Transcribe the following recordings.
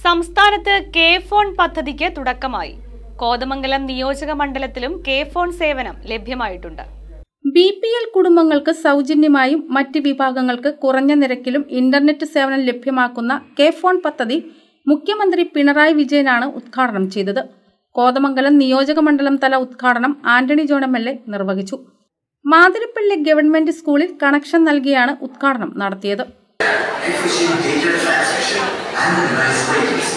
സംസ്ഥാനത്ത് K phone പദ്ധതിക്ക് തുടക്കമായി കോതമംഗലം നിയോജക മണ്ഡലത്തിലും കെ ഫോൺ സേവനം ലഭ്യമായിട്ടുണ്ട് ബി പി എൽ കുടുംബങ്ങൾക്ക് സൗജന്യമായും മറ്റ് വിഭാഗങ്ങൾക്ക് കുറഞ്ഞ നിരക്കിലും ഇന്റർനെറ്റ് സേവനം ലഭ്യമാക്കുന്ന കെ ഫോൺ പദ്ധതി മുഖ്യമന്ത്രി പിണറായി വിജയനാണ് ഉദ്ഘാടനം ചെയ്തത് കോതമംഗലം നിയോജക മണ്ഡലം തല ഉദ്ഘാടനം Antony John M L A നിർവഹിച്ചു മാതിരപ്പള്ളി ഗവൺമെന്റ് സ്കൂളിൽ കണക്ഷൻ നൽകിയാണ് ഉദ്ഘാടനം നടത്തിയത് efficient data transaction and minimize latency.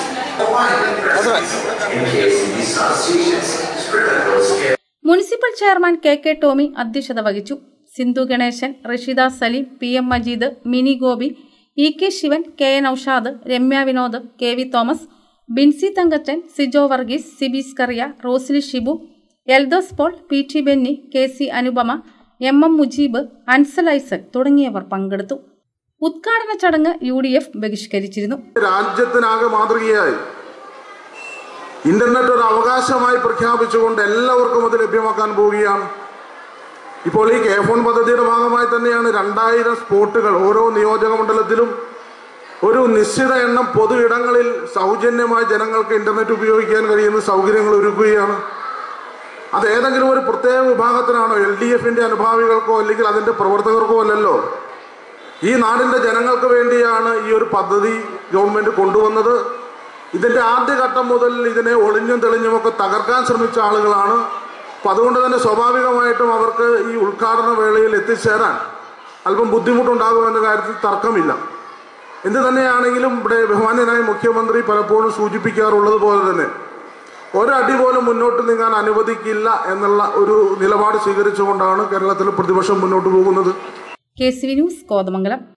In case these substations spread across care. Municipal chairman K K Tomy അധ്യക്ഷത വഹിച്ചു Sindhu Ganesan Rasheeda Saleem P M Majeed Mini Gopi E K Shivan K N Aushad Ramya Vinod K V Thomas Binsy Thankachan Sijo Varghese Siby Scaria Rosily Shibu Eldhose Paul P T Benny K C Anupama M M Mujeeb Ansal Isaac തുടങ്ങിയവർ പങ്കെടുത്തു ഉദ്ഘാടന ചടങ്ങ് U D F ബഹിഷ്കരിച്ചിരുന്നു രാജ്യത്തിനാകെ മാതൃകയായി internet ഒരു അവകാശമായി പ്രഖ്യാപിച്ചുകൊണ്ട് എല്ലാവർക്കും അത് ലഭ്യമാക്കാൻ പോവുകയാണ് ഇപ്പോൾ ഈ കെ ഫോൺ പദ്ധതിയുടെ ഭാഗമായി തന്നെയാണ് രണ്ടായിരം സ്പോട്ടുകൾ ഓരോ നിയോജക മണ്ഡലത്തിലും ഒരു നിശ്ചിത എണ്ണം പൊതു ഇടങ്ങളിൽ സൗജന്യമായി ജനങ്ങൾക്ക് ഇന്റർനെറ്റ് ഉപയോഗിക്കാൻ കഴിയുന്ന സൗകര്യങ്ങൾ ഒരുക്കുകയാണ് അത് ഏതെങ്കിലും ഒരു പ്രത്യേക വിഭാഗത്തിനാണോ എൽ ഡി എഫിന്റെ അനുഭാവികൾക്കോ അല്ലെങ്കിൽ അതിന്റെ പ്രവർത്തകർക്കോ അല്ലല്ലോ ഈ നാടിന്റെ ജനങ്ങൾക്ക് വേണ്ടിയാണ് ഈ ഒരു പദ്ധതി ഗവൺമെന്റ് കൊണ്ടുവന്നത് ഇതിന്റെ ആദ്യഘട്ടം മുതൽ ഇതിനെ ഒളിഞ്ഞും തെളിഞ്ഞുമൊക്കെ തകർക്കാൻ ശ്രമിച്ച ആളുകളാണ് അപ്പൊ അതുകൊണ്ട് തന്നെ സ്വാഭാവികമായിട്ടും അവർക്ക് ഈ ഉദ്ഘാടന വേളയിൽ എത്തിച്ചേരാൻ അല്പം ബുദ്ധിമുട്ടുണ്ടാകുമെന്ന കാര്യത്തിൽ തർക്കമില്ല എന്ത് തന്നെയാണെങ്കിലും ഇവിടെ ബഹുമാന്യനായ മുഖ്യമന്ത്രി പലപ്പോഴും സൂചിപ്പിക്കാറുള്ളത് പോലെ തന്നെ ഒരടി പോലും മുന്നോട്ട് നീങ്ങാൻ അനുവദിക്കില്ല എന്നുള്ള ഒരു നിലപാട് സ്വീകരിച്ചുകൊണ്ടാണ് കേരളത്തിലെ പ്രതിപക്ഷം മുന്നോട്ട് പോകുന്നത് K C V news Kothamangalam